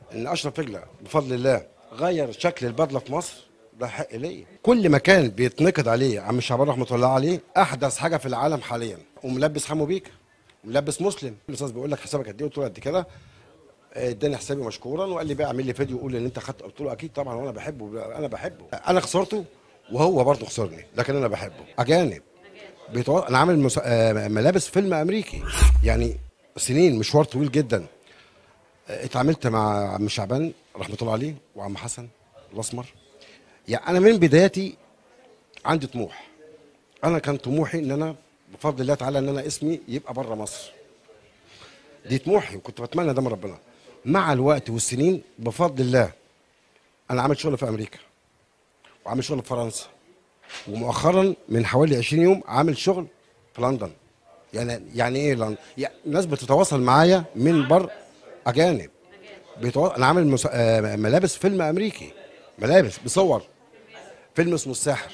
ان اشرف رجله بفضل الله غير شكل البدله في مصر ده حق ليا كل مكان بيتنقد عليه عم شعبان رحمه الله عليه احدث حاجه في العالم حاليا وملبس حمو بيك وملبس مسلم الاستاذ بيقول لك حسابك قد ايه قلت له قد كده اداني حسابي مشكورا وقال لي بقى اعمل لي فيديو قول ان انت خدت قلت له اكيد طبعا وانا بحبه انا بحبه انا خسرته وهو برضه خسرني لكن انا بحبه اجانب بيتو... انا عامل مس... آه، ملابس فيلم امريكي يعني سنين مشوار طويل جدا آه، اتعاملت مع عم شعبان رحمه الله عليه وعم حسن الاسمر يعني انا من بداياتي عندي طموح انا كان طموحي ان انا بفضل الله تعالى ان انا اسمي يبقى بره مصر دي طموحي وكنت بتمنى ده من ربنا مع الوقت والسنين بفضل الله انا عامل شغل في امريكا وعامل شغل في فرنسا ومؤخرا من حوالي 20 يوم عامل شغل في لندن يعني يعني ايه لندن؟ يعني الناس بتتواصل معايا من بر اجانب بيتوا... انا عامل مس... آه، ملابس فيلم امريكي ملابس بصور فيلم اسمه الساحر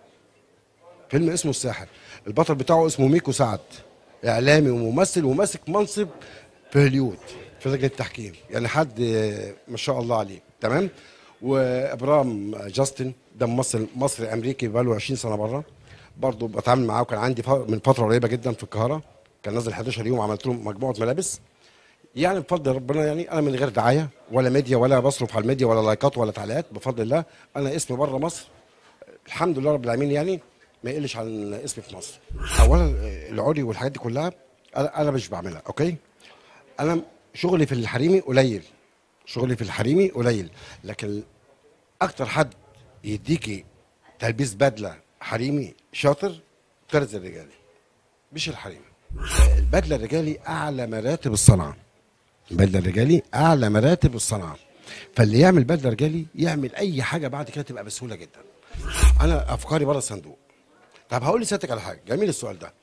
فيلم اسمه الساحر البطل بتاعه اسمه ميكو سعد اعلامي وممثل وماسك منصب في هوليود في لجنه التحكيم يعني حد آه، ما شاء الله عليه تمام وابرام جاستن ده ممثل مصري امريكي بقاله 20 سنه بره برضه بتعامل معاه وكان عندي ف- من فتره قريبه جدا في القاهره كان نازل 11 يوم عملت له مجموعه ملابس يعني بفضل ربنا يعني انا من غير دعايه ولا ميديا ولا بصرف على الميديا ولا لايكات ولا تعليقات بفضل الله انا اسمي بره مصر الحمد لله رب العالمين يعني ما يقلش عن اسمي في مصر اولا العري والحاجات دي كلها انا انا مش بعملها اوكي انا شغلي في الحريمي قليل شغلي في الحريمي قليل لكن اكتر حد يديكي تلبيس بدله حريمي شاطر طرز الرجالي مش الحريمي البدله الرجالي اعلى مراتب الصنعه البدله الرجالي اعلى مراتب الصنعه فاللي يعمل بدله رجالي يعمل اي حاجه بعد كده تبقى بسهوله جدا انا افكاري بره الصندوق طب هقول لسيادتك على حاجه جميل السؤال ده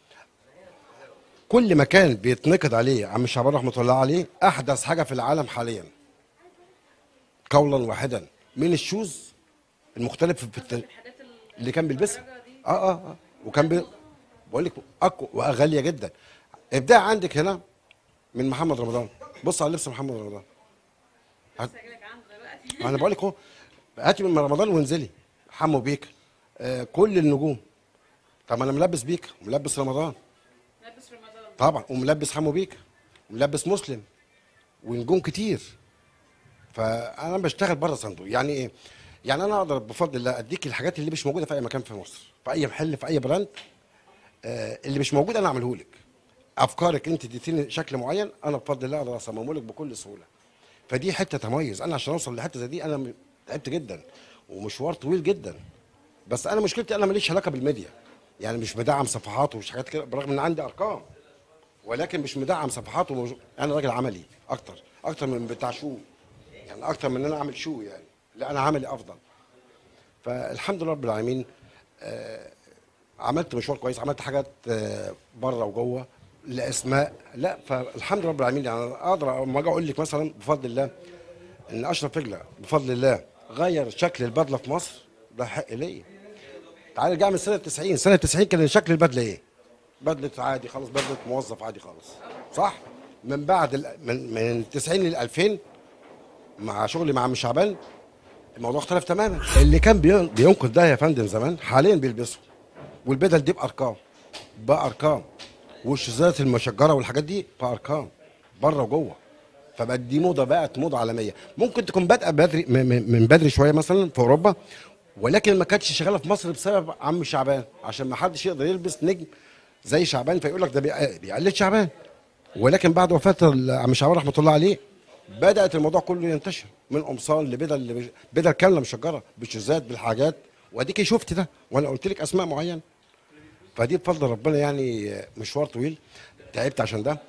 كل مكان بيتنقد عليه عم شعبان رحمه الله عليه احدث حاجه في العالم حاليا قولا واحدا من الشوز المختلف في الت... اللي كان بيلبسها اه اه اه وكان بي... بقول لك اقوى وغاليه جدا ابداع عندك هنا من محمد رمضان بص على لبس محمد رمضان هت... انا بقول لك اهو هاتي من رمضان وانزلي حمو بيك آه كل النجوم طب انا ملبس بيك وملبس رمضان لابس رمضان طبعا وملبس حمو بيك وملبس مسلم ونجوم كتير فانا بشتغل بره صندوق يعني ايه يعني انا اقدر بفضل الله اديك الحاجات اللي مش موجوده في اي مكان في مصر في اي محل في اي براند آه اللي مش موجود انا اعمله لك افكارك انت اديتيني شكل معين انا بفضل الله اقدر اصممه لك بكل سهوله فدي حته تميز انا عشان اوصل لحته زي دي انا م- تعبت جدا ومشوار طويل جدا بس انا مشكلتي انا ماليش علاقه بالميديا يعني مش مدعم صفحات ومش حاجات كده برغم ان عندي ارقام ولكن مش مدعم صفحات ومش... انا راجل عملي اكتر اكتر من بتاع شو يعني اكتر من ان انا اعمل شو يعني لا انا عملي افضل فالحمد لله رب العالمين آه عملت مشوار كويس عملت حاجات آه بره وجوه لاسماء لا فالحمد لله رب العالمين يعني أنا اقدر لما اجي اقول لك مثلا بفضل الله ان اشرف رجله بفضل الله غير شكل البدله في مصر ده حق ليا تعالى ارجع من سنه 90 سنه 90 كان شكل البدله ايه بدله عادي خالص بدله موظف عادي خالص صح من بعد ال... من من 90 ل 2000 مع شغلي مع عم شعبان الموضوع اختلف تماما اللي كان بين- بينقذ ده يا فندم زمان حاليا بيلبسه والبدل دي بارقام بارقام والشوزات المشجره والحاجات دي بارقام بره وجوه فبقت دي موضه بقت موضه عالميه ممكن تكون بادئه بدري م- م- من بدري شويه مثلا في اوروبا ولكن ما كانتش شغاله في مصر بسبب عم شعبان عشان ما حدش يقدر يلبس نجم زي شعبان فيقول لك ده بيق- بيقلد شعبان ولكن بعد وفاه ال- عم شعبان رحمه الله عليه بدات الموضوع كله ينتشر من قمصان لبدل لبش- بدل كامله مشجره بالشوزات بالحاجات واديكي شفت ده وانا قلت لك اسماء معينه فدي بفضل ربنا يعني مشوار طويل تعبت عشان ده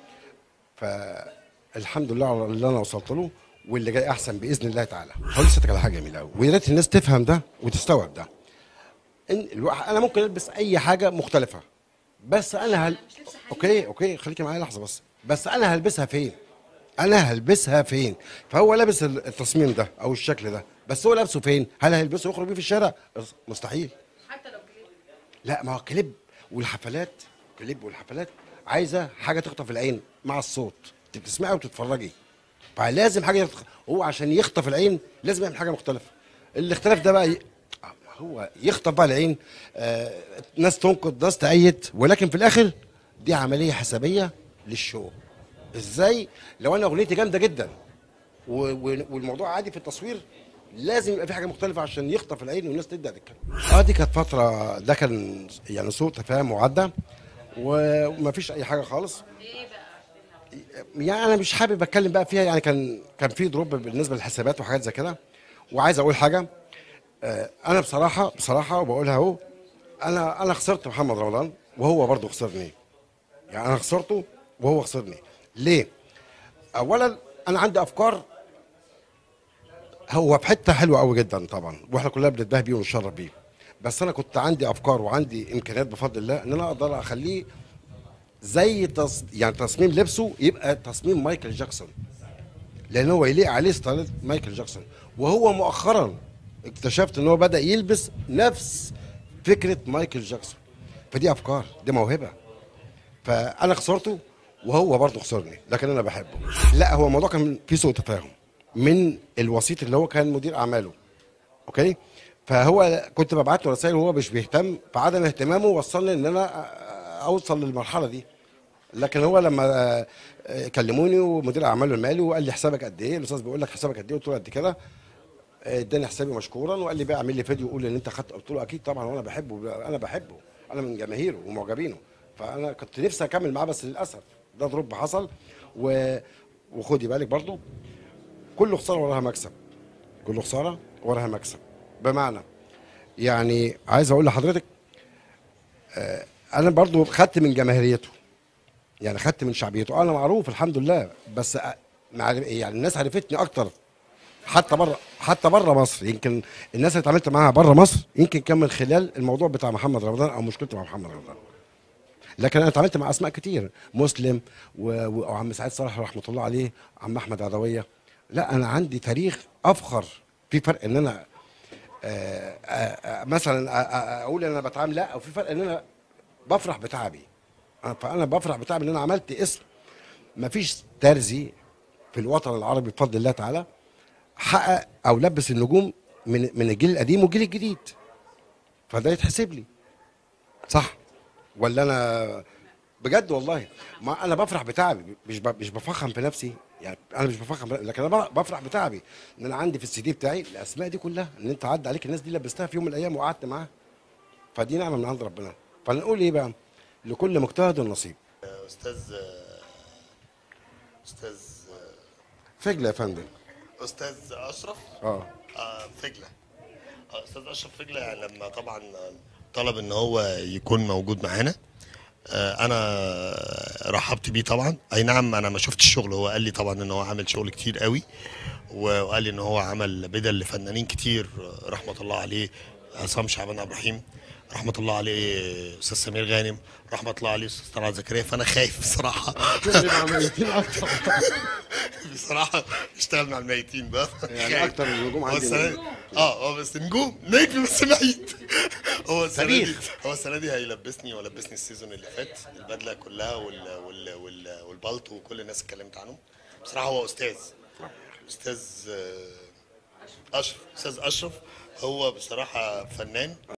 فالحمد لله على اللي انا وصلت له واللي جاي احسن باذن الله تعالى هقول لسيادتك على حاجه جميله قوي ويا ريت الناس تفهم ده وتستوعب ده ان الواحد انا ممكن البس اي حاجه مختلفه بس انا هل... اوكي اوكي خليكي معايا لحظه بس بس انا هلبسها فين انا هلبسها فين فهو لابس التصميم ده او الشكل ده بس هو لابسه فين هل هيلبسه يخرج بيه في الشارع مستحيل حتى لو كليب لا ما هو كليب والحفلات كليب والحفلات عايزه حاجه تخطف العين مع الصوت انت بتسمعي وتتفرجي فلازم حاجه يخ- هو عشان يخطف العين لازم يعمل حاجه مختلفه الاختلاف ده بقى ي... هو يخطف بقى العين آه... ناس تنقد ناس تأيد ولكن في الاخر دي عمليه حسابيه للشو ازاي لو انا اغنيتي جامده جدا و... و... والموضوع عادي في التصوير لازم يبقى في حاجه مختلفه عشان يخطف العين والناس تبدا تتكلم اه دي كانت فتره ده كان يعني سوء تفاهم وعدى ومفيش اي حاجه خالص يعني انا مش حابب اتكلم بقى فيها يعني كان كان في دروب بالنسبه للحسابات وحاجات زي كده وعايز اقول حاجه آه، انا بصراحه بصراحه وبقولها اهو انا انا خسرت محمد رمضان وهو برضه خسرني يعني انا خسرته وهو خسرني ليه اولا انا عندي افكار هو في حته حلوه قوي جدا طبعا واحنا كلنا بنتباهى بيه ونتشرف بيه بس انا كنت عندي افكار وعندي امكانيات بفضل الله ان انا اقدر اخليه زي تص... يعني تصميم لبسه يبقى تصميم مايكل جاكسون لان هو يليق عليه ستايل مايكل جاكسون وهو مؤخرا اكتشفت ان هو بدا يلبس نفس فكره مايكل جاكسون فدي افكار دي موهبه فانا خسرته وهو برضه خسرني لكن انا بحبه لا هو الموضوع كان فيه سوء تفاهم من الوسيط اللي هو كان مدير اعماله اوكي فهو كنت ببعت له رسائل وهو مش بيهتم فعدم اهتمامه وصلني ان انا اوصل للمرحله دي لكن هو لما آه، آه، كلموني ومدير اعماله المالي وقال لي حسابك قد ايه الاستاذ بيقول لك حسابك قد ايه قلت له قد كده آه، اداني حسابي مشكورا وقال لي بقى اعمل لي فيديو قول ان انت خدت قلت له اكيد طبعا وانا بحبه انا بحبه انا من جماهيره ومعجبينه فانا كنت نفسي اكمل معاه بس للاسف ده ضرب حصل و... وخدي بالك برضو كل خساره وراها مكسب كل خساره وراها مكسب بمعنى يعني عايز اقول لحضرتك آه، انا برضو خدت من جماهيريته يعني خدت من شعبيته انا معروف الحمد لله بس أ- مع- يعني الناس عرفتني اكتر حتى بره حتى بره مصر يمكن الناس اللي اتعاملت معاها بره مصر يمكن كان من خلال الموضوع بتاع محمد رمضان او مشكلته مع محمد رمضان لكن انا اتعاملت مع اسماء كتير مسلم و- و- وعم سعيد صالح رحمه الله عليه عم احمد عدويه لا انا عندي تاريخ افخر في فرق ان انا آه، آه، آه، مثلا آه، آه، اقول ان انا بتعامل لا او في فرق ان انا بفرح بتعبي أنا- فانا بفرح بتعبي ان انا عملت اسم مفيش ترزي في الوطن العربي بفضل الله تعالى حقق او لبس النجوم من من الجيل القديم والجيل الجديد فده يتحسب لي صح ولا انا بجد والله ما انا بفرح بتعبي مش ب- مش بفخم في نفسي يعني انا مش بفخم بن- لكن انا ب- بفرح بتعبي ان انا عندي في السي دي بتاعي الاسماء دي كلها ان انت عدى عليك الناس دي لبستها في يوم من الايام وقعدت معاها فدي نعمه من عند ربنا فنقول ايه بقى لكل مجتهد نصيب استاذ استاذ فجله يا فندم استاذ اشرف اه آه، فجله آه، استاذ اشرف فجله يعني لما طبعا طلب ان هو يكون موجود معانا آه، انا رحبت بيه طبعا اي نعم انا ما شفتش الشغل هو قال لي طبعا ان هو عامل شغل كتير قوي وقال لي ان هو عمل بدل لفنانين كتير آه، رحمه الله عليه عصام شعبان عبد الرحيم رحمه الله عليه استاذ سمير غانم رحمه الله عليه استاذ طلعت زكريا فانا خايف بصراحه بصراحه اشتغل مع الميتين بقى يعني أكتر النجوم هو عندي السنة نجوم. دي- اه اه بس نجوم نجم بس ميت هو السنه دي تاريخ. هو السنه دي هيلبسني ولبسني السيزون اللي فات البدله كلها وال وال وال والبلطو وكل الناس اتكلمت عنهم بصراحه هو استاذ استاذ آه، اشرف استاذ اشرف هو بصراحه فنان